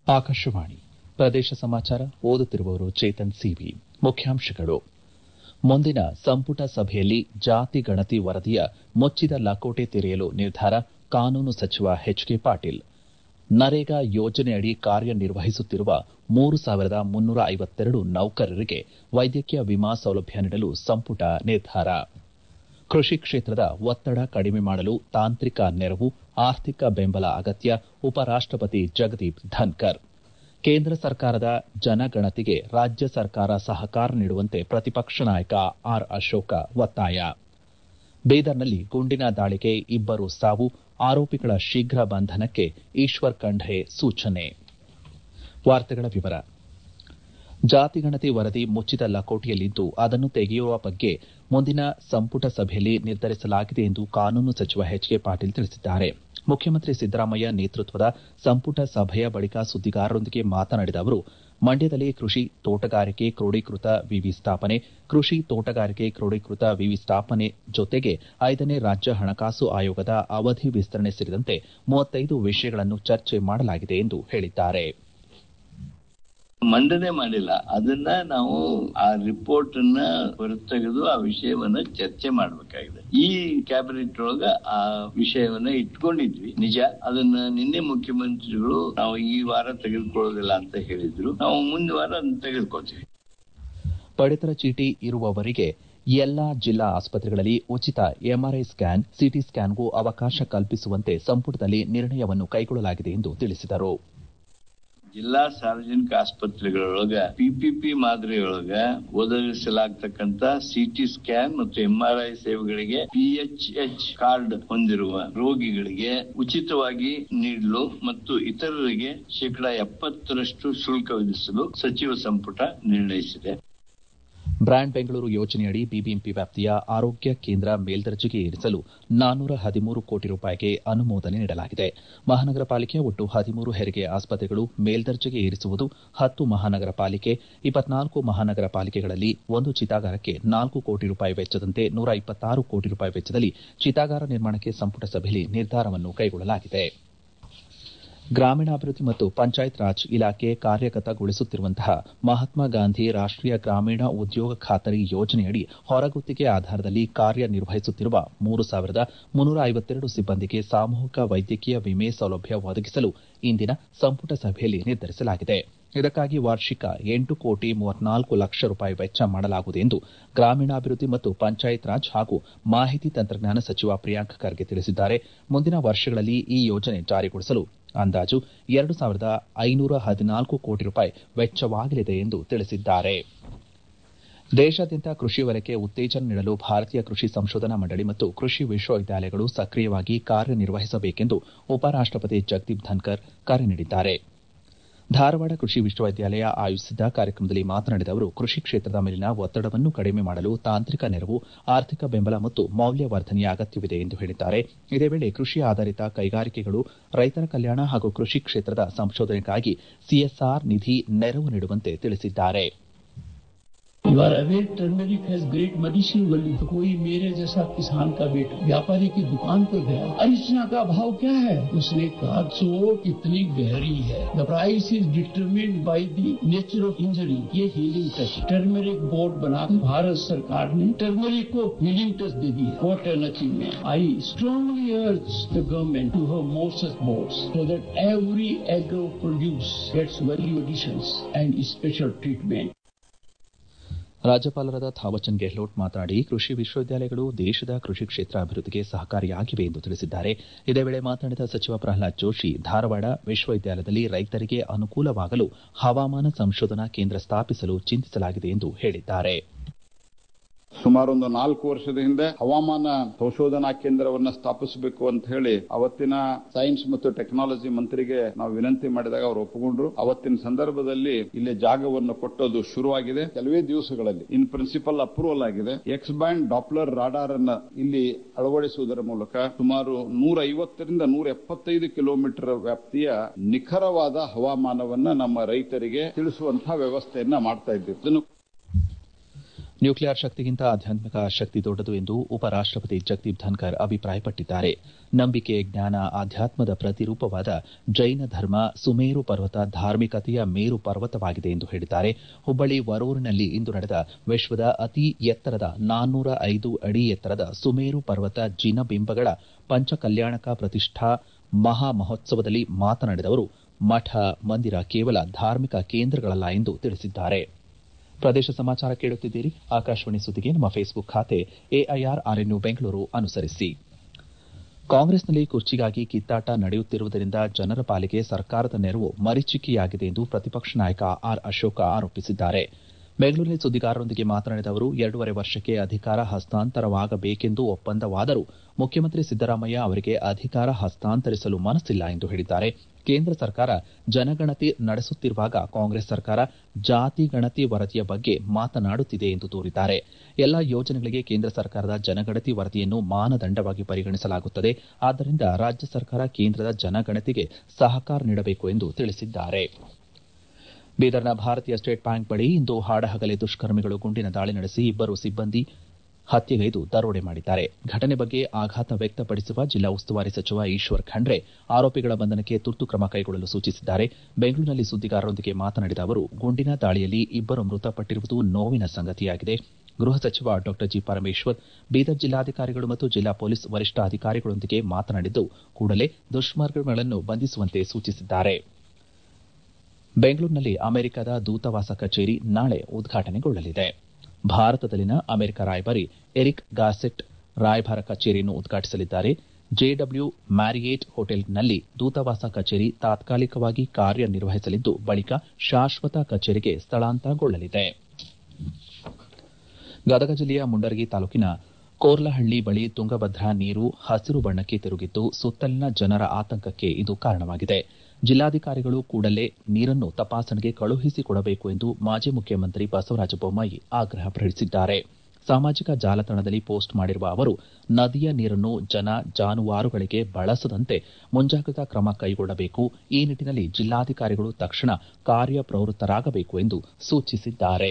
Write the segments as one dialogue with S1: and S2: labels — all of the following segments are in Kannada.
S1: ಆಕಾಶವಾಣಿ ಪ್ರದೇಶ ಸಮಾಚಾರ ಓದುತ್ತಿರುವವರು ಚೇತನ್ ಸಿವಿ ಮುಖ್ಯಾಂಶಗಳು ಮುಂದಿನ ಸಂಪುಟ ಸಭೆಯಲ್ಲಿ ಜಾತಿ ಗಣತಿ ವರದಿಯ ಮುಚ್ಚಿದ ಲಕೋಟೆ ತೆರೆಯಲು ನಿರ್ಧಾರ ಕಾನೂನು ಸಚಿವ ಎಚ್ ಕೆ ಪಾಟೀಲ್ ನರೇಗಾ ಯೋಜನೆಯಡಿ ಕಾರ್ಯನಿರ್ವಹಿಸುತ್ತಿರುವ ಮೂರು ಸಾವಿರದ ಮುನ್ನೂರ ಐವತ್ತೆರಡು ನೌಕರರಿಗೆ ವೈದ್ಯಕೀಯ ವಿಮಾ ಸೌಲಭ್ಯ ನೀಡಲು ಸಂಪುಟ ನಿರ್ಧಾರ ಕೃಷಿ ಕ್ಷೇತ್ರದ ಒತ್ತಡ ಕಡಿಮೆ ಮಾಡಲು ತಾಂತ್ರಿಕ ನೆರವು ಆರ್ಥಿಕ ಬೆಂಬಲ ಅಗತ್ಯ ಉಪರಾಷ್ಟಪತಿ ಜಗದೀಪ್ ಧನ್ಕರ್ ಕೇಂದ್ರ ಸರ್ಕಾರದ ಜನಗಣತಿಗೆ ರಾಜ್ಯ ಸರ್ಕಾರ ಸಹಕಾರ ನೀಡುವಂತೆ ಪ್ರತಿಪಕ್ಷ ನಾಯಕ ಆರ್ ಅಶೋಕ ಒತ್ತಾಯ ಬೀದರ್ನಲ್ಲಿ ಗುಂಡಿನ ದಾಳಿಗೆ ಇಬ್ಬರು ಸಾವು ಆರೋಪಿಗಳ ಶೀಘ್ರ ಬಂಧನಕ್ಕೆ ಈಶ್ವರ್ ಖಂಡ್ರೆ ಸೂಚನೆ ಜಾತಿಗಣತಿ ವರದಿ ಮುಚ್ಚಿದ ಲಕೋಟೆಯಲ್ಲಿದ್ದು ಅದನ್ನು ತೆಗೆಯುವ ಬಗ್ಗೆ ಮುಂದಿನ ಸಂಪುಟ ಸಭೆಯಲ್ಲಿ ನಿರ್ಧರಿಸಲಾಗಿದೆ ಎಂದು ಕಾನೂನು ಸಚಿವ ಎಚ್ ಕೆ ಪಾಟೀಲ್ ತಿಳಿಸಿದ್ದಾರೆ ಮುಖ್ಯಮಂತ್ರಿ ಸಿದ್ದರಾಮಯ್ಯ ನೇತೃತ್ವದ ಸಂಪುಟ ಸಭೆಯ ಬಳಿಕ ಸುದ್ದಿಗಾರರೊಂದಿಗೆ ಮಾತನಾಡಿದ ಅವರು ಮಂಡ್ಯದಲ್ಲಿ ಕೃಷಿ ತೋಟಗಾರಿಕೆ ಕ್ರೋಡೀಕೃತ ವಿವಿ ಸ್ಥಾಪನೆ ಕೃಷಿ ತೋಟಗಾರಿಕೆ ಕ್ರೋಡೀಕೃತ ವಿವಿ ಸ್ಥಾಪನೆ ಜೊತೆಗೆ ಐದನೇ ರಾಜ್ಯ ಹಣಕಾಸು ಆಯೋಗದ ಅವಧಿ ವಿಸ್ತರಣೆ ಸೇರಿದಂತೆ ಮೂವತ್ತೈದು ವಿಷಯಗಳನ್ನು ಚರ್ಚೆ ಮಾಡಲಾಗಿದೆ ಎಂದು ಹೇಳಿದ್ದಾರೆ
S2: ಮಂಡನೆ ಮಾಡಿಲ್ಲ ಅದನ್ನ ನಾವು ಆ ರಿಪೋರ್ಟ್ ಅನ್ನ ಹೊರತೆಗೆದು ಆ ವಿಷಯವನ್ನ ಚರ್ಚೆ ಮಾಡಬೇಕಾಗಿದೆ ಈ ಕ್ಯಾಬಿನೆಟ್ ಒಳಗ ಆ ವಿಷಯವನ್ನ ಇಟ್ಕೊಂಡಿದ್ವಿ ನಿಜ ಅದನ್ನ ನಿನ್ನೆ ಮುಖ್ಯಮಂತ್ರಿಗಳು ನಾವು ಈ ವಾರ ತೆಗೆದುಕೊಳ್ಳೋದಿಲ್ಲ ಅಂತ ಹೇಳಿದ್ರು ನಾವು ಮುಂದಿನ ವಾರ ಅದನ್ನ ತೆಗೆದುಕೊಳ್ತೀವಿ
S1: ಪಡಿತರ ಚೀಟಿ ಇರುವವರಿಗೆ ಎಲ್ಲಾ ಜಿಲ್ಲಾ ಆಸ್ಪತ್ರೆಗಳಲ್ಲಿ ಉಚಿತ ಎಂಆರ್ಐ ಸ್ಕ್ಯಾನ್ ಸಿಟಿ ಸ್ಕ್ಯಾನ್ಗೂ ಅವಕಾಶ ಕಲ್ಪಿಸುವಂತೆ ಸಂಪುಟದಲ್ಲಿ ನಿರ್ಣಯವನ್ನು ಕೈಗೊಳ್ಳಲಾಗಿದೆ ಎಂದು ತಿಳಿಸಿದರು
S2: ಜಿಲ್ಲಾ ಸಾರ್ವಜನಿಕ ಆಸ್ಪತ್ರೆಗಳೊಳಗ ಪಿಪಿಪಿ ಮಾದರಿಯೊಳಗ ಒದಗಿಸಲಾಗ್ತಕ್ಕಂತ ಸಿಟಿ ಸ್ಕ್ಯಾನ್ ಮತ್ತು ಎಂಆರ್ಐ ಸೇವೆಗಳಿಗೆ ಪಿಎಚ್ಎಚ್ ಕಾರ್ಡ್ ಹೊಂದಿರುವ ರೋಗಿಗಳಿಗೆ ಉಚಿತವಾಗಿ ನೀಡಲು ಮತ್ತು ಇತರರಿಗೆ ಶೇಕಡಾ ಎಪ್ಪತ್ತರಷ್ಟು ಶುಲ್ಕ ವಿಧಿಸಲು ಸಚಿವ ಸಂಪುಟ ನಿರ್ಣಯಿಸಿದೆ
S1: ಬ್ರ್ಯಾಂಡ್ ಬೆಂಗಳೂರು ಯೋಜನೆಯಡಿ ಬಿಬಿಎಂಪಿ ವ್ಯಾಪ್ತಿಯ ಆರೋಗ್ಯ ಕೇಂದ್ರ ಮೇಲ್ದರ್ಜೆಗೆ ಏರಿಸಲು ನಾನ್ನೂರ ಹದಿಮೂರು ಕೋಟಿ ರೂಪಾಯಿಗೆ ಅನುಮೋದನೆ ನೀಡಲಾಗಿದೆ ಮಹಾನಗರ ಪಾಲಿಕೆಯ ಒಟ್ಟು ಹದಿಮೂರು ಹೆರಿಗೆ ಆಸ್ಪತ್ರೆಗಳು ಮೇಲ್ದರ್ಜೆಗೆ ಏರಿಸುವುದು ಹತ್ತು ಮಹಾನಗರ ಪಾಲಿಕೆ ಇಪ್ಪತ್ನಾಲ್ಕು ಮಹಾನಗರ ಪಾಲಿಕೆಗಳಲ್ಲಿ ಒಂದು ಚಿತಾಗಾರಕ್ಕೆ ನಾಲ್ಕು ಕೋಟಿ ರೂಪಾಯಿ ವೆಚ್ಚದಂತೆ ನೂರ ಇಪ್ಪತ್ತಾರು ಕೋಟಿ ರೂಪಾಯಿ ವೆಚ್ಚದಲ್ಲಿ ಚಿತಾಗಾರ ನಿರ್ಮಾಣಕ್ಕೆ ಸಂಪುಟ ಸಭೆಯಲ್ಲಿ ನಿರ್ಧಾರವನ್ನು ಕೈಗೊಳ್ಳಲಾಗಿದೆ ಗ್ರಾಮೀಣಾಭಿವೃದ್ಧಿ ಮತ್ತು ಪಂಚಾಯತ್ ರಾಜ್ ಇಲಾಖೆ ಕಾರ್ಯಗತಗೊಳಿಸುತ್ತಿರುವಂತಹ ಮಹಾತ್ಮ ಗಾಂಧಿ ರಾಷ್ಟೀಯ ಗ್ರಾಮೀಣ ಉದ್ಯೋಗ ಖಾತರಿ ಯೋಜನೆಯಡಿ ಹೊರಗುತ್ತಿಗೆ ಆಧಾರದಲ್ಲಿ ಕಾರ್ಯನಿರ್ವಹಿಸುತ್ತಿರುವ ಮೂರು ಸಾವಿರದ ಮುನ್ನೂರ ಐವತ್ತೆರಡು ಸಿಬ್ಬಂದಿಗೆ ಸಾಮೂಹಿಕ ವೈದ್ಯಕೀಯ ವಿಮೆ ಸೌಲಭ್ಯ ಒದಗಿಸಲು ಇಂದಿನ ಸಂಪುಟ ಸಭೆಯಲ್ಲಿ ನಿರ್ಧರಿಸಲಾಗಿದೆ ಇದಕ್ಕಾಗಿ ವಾರ್ಷಿಕ ಎಂಟು ಕೋಟಿ ಮೂವತ್ನಾಲ್ಕು ಲಕ್ಷ ರೂಪಾಯಿ ವೆಚ್ಚ ಮಾಡಲಾಗುವುದು ಎಂದು ಗ್ರಾಮೀಣಾಭಿವೃದ್ಧಿ ಮತ್ತು ಪಂಚಾಯತ್ ರಾಜ್ ಹಾಗೂ ಮಾಹಿತಿ ತಂತ್ರಜ್ಞಾನ ಸಚಿವ ಪ್ರಿಯಾಂಕ್ ಖರ್ಗೆ ತಿಳಿಸಿದ್ದಾರೆ ಮುಂದಿನ ವರ್ಷಗಳಲ್ಲಿ ಈ ಯೋಜನೆ ಜಾರಿಗೊಳಿಸಲು ಅಂದಾಜು ಎರಡು ಸಾವಿರದ ಐನೂರ ಹದಿನಾಲ್ಕು ಕೋಟಿ ರೂಪಾಯಿ ವೆಚ್ಚವಾಗಲಿದೆ ಎಂದು ತಿಳಿಸಿದ್ದಾರೆ ದೇಶಾದ್ಯಂತ ಕೃಷಿ ವಲಯಕ್ಕೆ ಉತ್ತೇಜನ ನೀಡಲು ಭಾರತೀಯ ಕೃಷಿ ಸಂಶೋಧನಾ ಮಂಡಳಿ ಮತ್ತು ಕೃಷಿ ವಿಶ್ವವಿದ್ಯಾಲಯಗಳು ಸಕ್ರಿಯವಾಗಿ ಕಾರ್ಯನಿರ್ವಹಿಸಬೇಕೆಂದು ಉಪರಾಷ್ಟಪತಿ ಜಗದೀಪ್ ಧನ್ಕರ್ ಕರೆ ನೀಡಿದ್ದಾರೆ ಧಾರವಾಡ ಕೃಷಿ ವಿಶ್ವವಿದ್ಯಾಲಯ ಆಯೋಜಿಸಿದ್ದ ಕಾರ್ಯಕ್ರಮದಲ್ಲಿ ಮಾತನಾಡಿದ ಅವರು ಕೃಷಿ ಕ್ಷೇತ್ರದ ಮೇಲಿನ ಒತ್ತಡವನ್ನು ಕಡಿಮೆ ಮಾಡಲು ತಾಂತ್ರಿಕ ನೆರವು ಆರ್ಥಿಕ ಬೆಂಬಲ ಮತ್ತು ಮೌಲ್ಯವರ್ಧನೆಯ ಅಗತ್ಯವಿದೆ ಎಂದು ಹೇಳಿದ್ದಾರೆ ಇದೇ ವೇಳೆ ಕೃಷಿ ಆಧಾರಿತ ಕೈಗಾರಿಕೆಗಳು ರೈತರ ಕಲ್ಯಾಣ ಹಾಗೂ ಕೃಷಿ ಕ್ಷೇತ್ರದ ಸಂಶೋಧನೆಗಾಗಿ ಸಿಎಸ್ಆರ್ ನಿಧಿ ನೆರವು ನೀಡುವಂತೆ ತಿಳಿಸಿದ್ದಾರೆ
S3: You are aware turmeric has great medicinal value. तो कोई मेरे जैसा किसान का बेटा व्यापारी की दुकान पर गया अरिचना का भाव क्या है उसने कहा चोट इतनी गहरी है the price is determined by the nature of injury ये हीलिंग टच टर्मरिक बोर्ड बनाकर भारत सरकार ने टर्मरिक को हीलिंग टच दे दी है what an achievement I strongly urge the government to have more such boards so that every agro produce gets value additions and special treatment.
S1: ರಾಜ್ಯಪಾಲರಾದ ಥಾವರ್ಚಂದ್ ಗೆಹ್ಲೋಟ್ ಮಾತನಾಡಿ ಕೃಷಿ ವಿಶ್ವವಿದ್ಯಾಲಯಗಳು ದೇಶದ ಕೃಷಿ ಕ್ಷೇತ್ರ ಅಭಿವೃದ್ಧಿಗೆ ಸಹಕಾರಿಯಾಗಿವೆ ಎಂದು ತಿಳಿಸಿದ್ದಾರೆ ಇದೇ ವೇಳೆ ಮಾತನಾಡಿದ ಸಚಿವ ಪ್ರಹ್ಲಾದ್ ಜೋಶಿ ಧಾರವಾಡ ವಿಶ್ವವಿದ್ಯಾಲಯದಲ್ಲಿ ರೈತರಿಗೆ ಅನುಕೂಲವಾಗಲು ಹವಾಮಾನ ಸಂಶೋಧನಾ ಕೇಂದ್ರ ಸ್ಥಾಪಿಸಲು ಚಿಂತಿಸಲಾಗಿದೆ ಎಂದು ಹೇಳಿದ್ದಾರೆ
S4: ಸುಮಾರು ಒಂದು ನಾಲ್ಕು ವರ್ಷದ ಹಿಂದೆ ಹವಾಮಾನ ಸಂಶೋಧನಾ ಕೇಂದ್ರವನ್ನ ಸ್ಥಾಪಿಸಬೇಕು ಅಂತ ಹೇಳಿ ಅವತ್ತಿನ ಸೈನ್ಸ್ ಮತ್ತು ಟೆಕ್ನಾಲಜಿ ಮಂತ್ರಿಗೆ ನಾವು ವಿನಂತಿ ಮಾಡಿದಾಗ ಅವರು ಒಪ್ಪಿಕೊಂಡ್ರು ಅವತ್ತಿನ ಸಂದರ್ಭದಲ್ಲಿ ಇಲ್ಲಿ ಜಾಗವನ್ನು ಕೊಟ್ಟೋದು ಶುರುವಾಗಿದೆ ಕೆಲವೇ ದಿವಸಗಳಲ್ಲಿ ಇನ್ ಪ್ರಿನ್ಸಿಪಲ್ ಅಪ್ರೂವಲ್ ಆಗಿದೆ ಎಕ್ಸ್ ಬ್ಯಾಂಡ್ ಡಾಪ್ಲರ್ ರಾಡಾರ್ ಅನ್ನ ಇಲ್ಲಿ ಅಳವಡಿಸುವುದರ ಮೂಲಕ ಸುಮಾರು ನೂರ ಐವತ್ತರಿಂದ ನೂರ ಎಪ್ಪತ್ತೈದು ಕಿಲೋಮೀಟರ್ ವ್ಯಾಪ್ತಿಯ ನಿಖರವಾದ ಹವಾಮಾನವನ್ನ ನಮ್ಮ ರೈತರಿಗೆ ತಿಳಿಸುವಂತಹ ವ್ಯವಸ್ಥೆಯನ್ನ ಮಾಡ್ತಾ ಇದ್ದೀವಿ ಇದನ್ನು
S1: ನ್ಯೂಕ್ಲಿಯರ್ ಶಕ್ತಿಗಿಂತ ಆಧ್ಯಾತ್ಮಿಕ ಶಕ್ತಿ ದೊಡ್ಡದು ಎಂದು ಉಪರಾಷ್ಟಪತಿ ಜಗದೀಪ್ ಧನ್ಕರ್ ಅಭಿಪ್ರಾಯಪಟ್ಟಿದ್ದಾರೆ ನಂಬಿಕೆ ಜ್ಞಾನ ಆಧ್ಯಾತ್ಮದ ಪ್ರತಿರೂಪವಾದ ಜೈನ ಧರ್ಮ ಸುಮೇರು ಪರ್ವತ ಧಾರ್ಮಿಕತೆಯ ಮೇರು ಪರ್ವತವಾಗಿದೆ ಎಂದು ಹೇಳಿದ್ದಾರೆ ಹುಬ್ಬಳ್ಳಿ ವರೂರಿನಲ್ಲಿ ಇಂದು ನಡೆದ ವಿಶ್ವದ ಅತಿ ಎತ್ತರದ ನಾನ್ನೂರ ಐದು ಅಡಿ ಎತ್ತರದ ಸುಮೇರು ಪರ್ವತ ಜಿನಬಿಂಬಗಳ ಪಂಚಕಲ್ಯಾಣಕ ಪ್ರತಿಷ್ಠಾ ಮಹಾ ಮಹೋತ್ಸವದಲ್ಲಿ ಮಾತನಾಡಿದ ಅವರು ಮಠ ಮಂದಿರ ಕೇವಲ ಧಾರ್ಮಿಕ ಕೇಂದ್ರಗಳಲ್ಲ ಎಂದು ತಿಳಿಸಿದ್ದಾರೆ ಪ್ರದೇಶ ಸಮಾಚಾರ ಕೇಳುತ್ತಿದ್ದೀರಿ ಆಕಾಶವಾಣಿ ಸುದ್ದಿಗೆ ನಮ್ಮ ಫೇಸ್ಬುಕ್ ಖಾತೆ ಎಐಆರ್ ಆರ್ಎನ್ಯು ಬೆಂಗಳೂರು ಅನುಸರಿಸಿ ಕಾಂಗ್ರೆಸ್ನಲ್ಲಿ ಕುರ್ಚಿಗಾಗಿ ಕಿತ್ತಾಟ ನಡೆಯುತ್ತಿರುವುದರಿಂದ ಜನರ ಪಾಲಿಗೆ ಸರ್ಕಾರದ ನೆರವು ಮರೀಚಿಕೆಯಾಗಿದೆ ಎಂದು ಪ್ರತಿಪಕ್ಷ ನಾಯಕ ಆರ್ ಅಶೋಕ ಆರೋಪಿಸಿದ್ದಾರೆ ಬೆಂಗಳೂರಿನಲ್ಲಿ ಸುದ್ದಿಗಾರರೊಂದಿಗೆ ಮಾತನಾಡಿದ ಅವರು ಎರಡೂವರೆ ವರ್ಷಕ್ಕೆ ಅಧಿಕಾರ ಹಸ್ತಾಂತರವಾಗಬೇಕೆಂದು ಒಪ್ಪಂದವಾದರೂ ಮುಖ್ಯಮಂತ್ರಿ ಸಿದ್ದರಾಮಯ್ಯ ಅವರಿಗೆ ಅಧಿಕಾರ ಹಸ್ತಾಂತರಿಸಲು ಮನಸ್ಸಿಲ್ಲ ಎಂದು ಹೇಳಿದ್ದಾರೆ ಕೇಂದ್ರ ಸರ್ಕಾರ ಜನಗಣತಿ ನಡೆಸುತ್ತಿರುವಾಗ ಕಾಂಗ್ರೆಸ್ ಸರ್ಕಾರ ಜಾತಿ ಗಣತಿ ವರದಿಯ ಬಗ್ಗೆ ಮಾತನಾಡುತ್ತಿದೆ ಎಂದು ದೂರಿದ್ದಾರೆ ಎಲ್ಲಾ ಯೋಜನೆಗಳಿಗೆ ಕೇಂದ್ರ ಸರ್ಕಾರದ ಜನಗಣತಿ ವರದಿಯನ್ನು ಮಾನದಂಡವಾಗಿ ಪರಿಗಣಿಸಲಾಗುತ್ತದೆ ಆದ್ದರಿಂದ ರಾಜ್ಯ ಸರ್ಕಾರ ಕೇಂದ್ರದ ಜನಗಣತಿಗೆ ಸಹಕಾರ ನೀಡಬೇಕು ಎಂದು ತಿಳಿಸಿದ್ದಾರೆ ಬೀದರ್ನ ಭಾರತೀಯ ಸ್ಟೇಟ್ ಬ್ಯಾಂಕ್ ಬಳಿ ಇಂದು ಹಾಡಹಗಲೇ ದುಷ್ಕರ್ಮಿಗಳು ಗುಂಡಿನ ದಾಳಿ ನಡೆಸಿ ಇಬ್ಬರು ಸಿಬ್ಬಂದಿ ಹತ್ಯೆಗೈದು ದರೋಡೆ ಮಾಡಿದ್ದಾರೆ ಘಟನೆ ಬಗ್ಗೆ ಆಘಾತ ವ್ಯಕ್ತಪಡಿಸುವ ಜಿಲ್ಲಾ ಉಸ್ತುವಾರಿ ಸಚಿವ ಈಶ್ವರ್ ಖಂಡ್ರೆ ಆರೋಪಿಗಳ ಬಂಧನಕ್ಕೆ ತುರ್ತು ಕ್ರಮ ಕೈಗೊಳ್ಳಲು ಸೂಚಿಸಿದ್ದಾರೆ ಬೆಂಗಳೂರಿನಲ್ಲಿ ಸುದ್ದಿಗಾರರೊಂದಿಗೆ ಮಾತನಾಡಿದ ಅವರು ಗುಂಡಿನ ದಾಳಿಯಲ್ಲಿ ಇಬ್ಬರು ಮೃತಪಟ್ಟಿರುವುದು ನೋವಿನ ಸಂಗತಿಯಾಗಿದೆ ಗೃಹ ಸಚಿವ ಡಾ ಜಿ ಪರಮೇಶ್ವರ್ ಬೀದರ್ ಜಿಲ್ಲಾಧಿಕಾರಿಗಳು ಮತ್ತು ಜಿಲ್ಲಾ ಪೊಲೀಸ್ ವರಿಷ್ಠಾಧಿಕಾರಿಗಳೊಂದಿಗೆ ಮಾತನಾಡಿದ್ದು ಕೂಡಲೇ ದುಷ್ಕರ್ಮಿಗಳನ್ನು ಬಂಧಿಸುವಂತೆ ಸೂಚಿಸಿದ್ದಾರೆ ಬೆಂಗಳೂರಿನಲ್ಲಿ ಅಮೆರಿಕದ ದೂತಾವಾಸ ಕಚೇರಿ ನಾಳೆ ಉದ್ಘಾಟನೆಗೊಳ್ಳಲಿದೆ ಭಾರತದಲ್ಲಿನ ಅಮೆರಿಕ ರಾಯಭಾರಿ ಎರಿಕ್ ಗಾಸೆಟ್ ರಾಯಭಾರ ಕಚೇರಿಯನ್ನು ಉದ್ಘಾಟಿಸಲಿದ್ದಾರೆ ಜೆಡಬ್ಲ್ಯೂ ಮ್ಯಾರಿಯೇಟ್ ಹೋಟೆಲ್ನಲ್ಲಿ ದೂತಾವಾಸ ಕಚೇರಿ ತಾತ್ಕಾಲಿಕವಾಗಿ ಕಾರ್ಯನಿರ್ವಹಿಸಲಿದ್ದು ಬಳಿಕ ಶಾಶ್ವತ ಕಚೇರಿಗೆ ಸ್ಥಳಾಂತರಗೊಳ್ಳಲಿದೆ ಗದಗ ಜಿಲ್ಲೆಯ ಮುಂಡರಗಿ ತಾಲೂಕಿನ ಕೋರ್ಲಹಳ್ಳಿ ಬಳಿ ತುಂಗಭದ್ರಾ ನೀರು ಹಸಿರು ಬಣ್ಣಕ್ಕೆ ತಿರುಗಿದ್ದು ಸುತ್ತಲಿನ ಜನರ ಆತಂಕಕ್ಕೆ ಇದು ಕಾರಣವಾಗಿದೆ ಜಿಲ್ಲಾಧಿಕಾರಿಗಳು ಕೂಡಲೇ ನೀರನ್ನು ತಪಾಸಣೆಗೆ ಕಳುಹಿಸಿಕೊಡಬೇಕು ಎಂದು ಮಾಜಿ ಮುಖ್ಯಮಂತ್ರಿ ಬಸವರಾಜ ಬೊಮ್ಮಾಯಿ ಆಗ್ರಹಪಡಿಸಿದ್ದಾರೆ ಸಾಮಾಜಿಕ ಜಾಲತಾಣದಲ್ಲಿ ಪೋಸ್ಟ್ ಮಾಡಿರುವ ಅವರು ನದಿಯ ನೀರನ್ನು ಜನ ಜಾನುವಾರುಗಳಿಗೆ ಬಳಸದಂತೆ ಮುಂಜಾಗ್ರತಾ ಕ್ರಮ ಕೈಗೊಳ್ಳಬೇಕು ಈ ನಿಟ್ಟಿನಲ್ಲಿ ಜಿಲ್ಲಾಧಿಕಾರಿಗಳು ತಕ್ಷಣ ಕಾರ್ಯಪ್ರವೃತ್ತರಾಗಬೇಕು ಎಂದು ಸೂಚಿಸಿದ್ದಾರೆ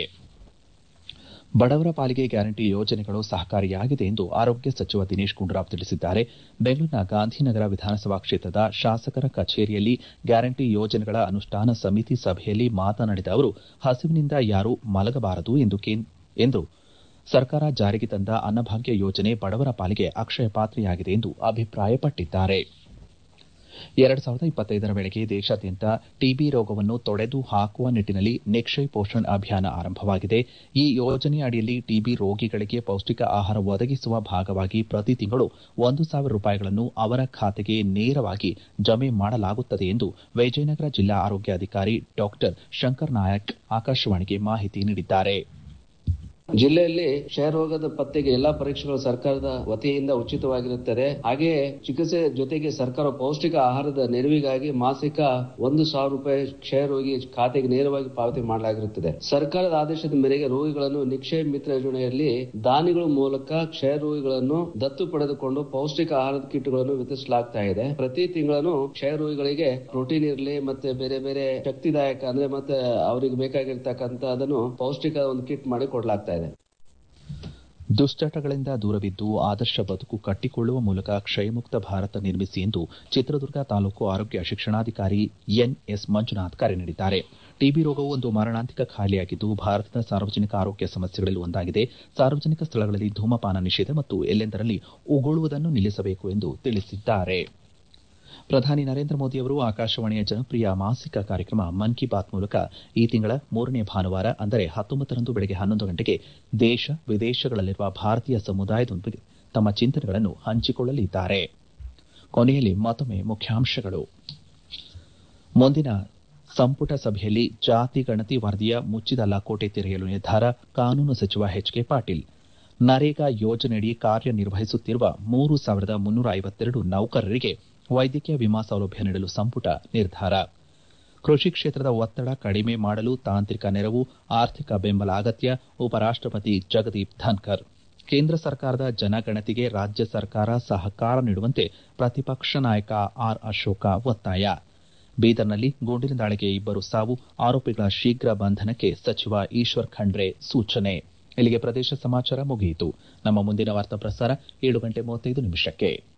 S1: ಬಡವರ ಪಾಲಿಗೆ ಗ್ಯಾರಂಟಿ ಯೋಜನೆಗಳು ಸಹಕಾರಿಯಾಗಿದೆ ಎಂದು ಆರೋಗ್ಯ ಸಚಿವ ದಿನೇಶ್ ಗುಂಡೂರಾವ್ ತಿಳಿಸಿದ್ದಾರೆ ಬೆಂಗಳೂರಿನ ಗಾಂಧಿನಗರ ವಿಧಾನಸಭಾ ಕ್ಷೇತ್ರದ ಶಾಸಕರ ಕಚೇರಿಯಲ್ಲಿ ಗ್ಯಾರಂಟಿ ಯೋಜನೆಗಳ ಅನುಷ್ಠಾನ ಸಮಿತಿ ಸಭೆಯಲ್ಲಿ ಮಾತನಾಡಿದ ಅವರು ಹಸಿವಿನಿಂದ ಯಾರೂ ಮಲಗಬಾರದು ಎಂದು ಸರ್ಕಾರ ಜಾರಿಗೆ ತಂದ ಅನ್ನಭಾಗ್ಯ ಯೋಜನೆ ಬಡವರ ಪಾಲಿಗೆ ಅಕ್ಷಯ ಪಾತ್ರೆಯಾಗಿದೆ ಎಂದು ಅಭಿಪ್ರಾಯಪಟ್ಟಿದ್ದಾರೆ ಎರಡು ಸಾವಿರದ ಇಪ್ಪತ್ತೈದರ ವೇಳೆಗೆ ದೇಶಾದ್ಯಂತ ಟಿಬಿ ರೋಗವನ್ನು ತೊಡೆದು ಹಾಕುವ ನಿಟ್ಟಿನಲ್ಲಿ ನಿಕ್ಷಯ್ ಪೋಷಣ್ ಅಭಿಯಾನ ಆರಂಭವಾಗಿದೆ ಈ ಯೋಜನೆಯ ಅಡಿಯಲ್ಲಿ ಟಿಬಿ ರೋಗಿಗಳಿಗೆ ಪೌಷ್ಟಿಕ ಆಹಾರ ಒದಗಿಸುವ ಭಾಗವಾಗಿ ಪ್ರತಿ ತಿಂಗಳು ಒಂದು ಸಾವಿರ ರೂಪಾಯಿಗಳನ್ನು ಅವರ ಖಾತೆಗೆ ನೇರವಾಗಿ ಜಮೆ ಮಾಡಲಾಗುತ್ತದೆ ಎಂದು ವಿಜಯನಗರ ಜಿಲ್ಲಾ ಆರೋಗ್ಯಾಧಿಕಾರಿ ಡಾ ಶಂಕರ್ ನಾಯಕ್ ಆಕಾಶವಾಣಿಗೆ ಮಾಹಿತಿ ನೀಡಿದ್ದಾರೆ
S5: ಜಿಲ್ಲೆಯಲ್ಲಿ ಕ್ಷಯರೋಗದ ಪತ್ತೆಗೆ ಎಲ್ಲಾ ಪರೀಕ್ಷೆಗಳು ಸರ್ಕಾರದ ವತಿಯಿಂದ ಉಚಿತವಾಗಿರುತ್ತದೆ ಹಾಗೆಯೇ ಚಿಕಿತ್ಸೆ ಜೊತೆಗೆ ಸರ್ಕಾರ ಪೌಷ್ಟಿಕ ಆಹಾರದ ನೆರವಿಗಾಗಿ ಮಾಸಿಕ ಒಂದು ಸಾವಿರ ರೂಪಾಯಿ ಕ್ಷಯರೋಗಿ ಖಾತೆಗೆ ನೇರವಾಗಿ ಪಾವತಿ ಮಾಡಲಾಗಿರುತ್ತದೆ ಸರ್ಕಾರದ ಆದೇಶದ ಮೇರೆಗೆ ರೋಗಿಗಳನ್ನು ನಿಕ್ಷಯ ಮಿತ್ರ ಯೋಜನೆಯಲ್ಲಿ ದಾನಿಗಳ ಮೂಲಕ ಕ್ಷಯ ರೋಗಿಗಳನ್ನು ದತ್ತು ಪಡೆದುಕೊಂಡು ಪೌಷ್ಟಿಕ ಆಹಾರದ ಕಿಟ್ಗಳನ್ನು ವಿತರಿಸಲಾಗ್ತಾ ಇದೆ ಪ್ರತಿ ತಿಂಗಳನ್ನು ಕ್ಷಯ ರೋಗಿಗಳಿಗೆ ಪ್ರೋಟೀನ್ ಇರಲಿ ಮತ್ತೆ ಬೇರೆ ಬೇರೆ ಶಕ್ತಿದಾಯಕ ಅಂದ್ರೆ ಮತ್ತೆ ಅವರಿಗೆ ಬೇಕಾಗಿರ್ತಕ್ಕಂಥ ಅದನ್ನು ಪೌಷ್ಟಿಕ ಒಂದು ಕಿಟ್ ಮಾಡಿ ಕೊಡಲಾಗ್ತಾ ಇದೆ
S1: ದುಶ್ಚಟಗಳಿಂದ ದೂರವಿದ್ದು ಆದರ್ಶ ಬದುಕು ಕಟ್ಟಿಕೊಳ್ಳುವ ಮೂಲಕ ಕ್ಷಯಮುಕ್ತ ಭಾರತ ನಿರ್ಮಿಸಿ ಎಂದು ಚಿತ್ರದುರ್ಗ ತಾಲೂಕು ಆರೋಗ್ಯ ಶಿಕ್ಷಣಾಧಿಕಾರಿ ಎನ್ಎಸ್ ಮಂಜುನಾಥ್ ಕರೆ ನೀಡಿದ್ದಾರೆ ಟಿಬಿ ರೋಗವು ಒಂದು ಮಾರಣಾಂತಿಕ ಖಾಯಿಲೆಯಾಗಿದ್ದು ಭಾರತದ ಸಾರ್ವಜನಿಕ ಆರೋಗ್ಯ ಸಮಸ್ಯೆಗಳಲ್ಲಿ ಒಂದಾಗಿದೆ ಸಾರ್ವಜನಿಕ ಸ್ಥಳಗಳಲ್ಲಿ ಧೂಮಪಾನ ನಿಷೇಧ ಮತ್ತು ಎಲ್ಲೆಂದರಲ್ಲಿ ಉಗುಳುವುದನ್ನು ನಿಲ್ಲಿಸಬೇಕು ಎಂದು ತಿಳಿಸಿದ್ದಾರೆ ಪ್ರಧಾನಿ ನರೇಂದ್ರ ಮೋದಿ ಅವರು ಆಕಾಶವಾಣಿಯ ಜನಪ್ರಿಯ ಮಾಸಿಕ ಕಾರ್ಯಕ್ರಮ ಮನ್ ಕಿ ಬಾತ್ ಮೂಲಕ ಈ ತಿಂಗಳ ಮೂರನೇ ಭಾನುವಾರ ಅಂದರೆ ಹತ್ತೊಂಬತ್ತರಂದು ಬೆಳಗ್ಗೆ ಹನ್ನೊಂದು ಗಂಟೆಗೆ ದೇಶ ವಿದೇಶಗಳಲ್ಲಿರುವ ಭಾರತೀಯ ಸಮುದಾಯದೊಂದಿಗೆ ತಮ್ಮ ಚಿಂತನೆಗಳನ್ನು ಹಂಚಿಕೊಳ್ಳಲಿದ್ದಾರೆ ಕೊನೆಯಲ್ಲಿ ಮತ್ತೊಮ್ಮೆ ಮುಖ್ಯಾಂಶಗಳು ಮುಂದಿನ ಸಂಪುಟ ಸಭೆಯಲ್ಲಿ ಜಾತಿ ಗಣತಿ ವರದಿಯ ಮುಚ್ಚಿದ ಲಕೋಟೆ ತೆರೆಯಲು ನಿರ್ಧಾರ ಕಾನೂನು ಸಚಿವ ಎಚ್ ಕೆ ಪಾಟೀಲ್ ನರೇಗಾ ಯೋಜನೆಯಡಿ ಕಾರ್ಯನಿರ್ವಹಿಸುತ್ತಿರುವ ಮೂರು ಸಾವಿರದ ಮುನ್ನೂರ ಐವತ್ತೆರಡು ನೌಕರರಿಗೆ ವೈದ್ಯಕೀಯ ವಿಮಾ ಸೌಲಭ್ಯ ನೀಡಲು ಸಂಪುಟ ನಿರ್ಧಾರ ಕೃಷಿ ಕ್ಷೇತ್ರದ ಒತ್ತಡ ಕಡಿಮೆ ಮಾಡಲು ತಾಂತ್ರಿಕ ನೆರವು ಆರ್ಥಿಕ ಬೆಂಬಲ ಅಗತ್ಯ ಉಪರಾಷ್ಟಪತಿ ಜಗದೀಪ್ ಧನ್ಕರ್ ಕೇಂದ್ರ ಸರ್ಕಾರದ ಜನಗಣತಿಗೆ ರಾಜ್ಯ ಸರ್ಕಾರ ಸಹಕಾರ ನೀಡುವಂತೆ ಪ್ರತಿಪಕ್ಷ ನಾಯಕ ಆರ್ ಅಶೋಕ ಒತ್ತಾಯ ಬೀದರ್ನಲ್ಲಿ ಗುಂಡಿನ ದಾಳಿಗೆ ಇಬ್ಬರು ಸಾವು ಆರೋಪಿಗಳ ಶೀಘ್ರ ಬಂಧನಕ್ಕೆ ಸಚಿವ ಈಶ್ವರ್ ಖಂಡ್ರೆ ಸೂಚನೆ ಇಲ್ಲಿಗೆ ಪ್ರದೇಶ ಸಮಾಚಾರ ಮುಗಿಯಿತು ನಮ್ಮ ಮುಂದಿನ ವಾರ್ತಾ ಪ್ರಸಾರ ಏಳು ಗಂಟೆ ಮೂವತ್ತೈದು ನಿಮಿಷಕ್ಕೆ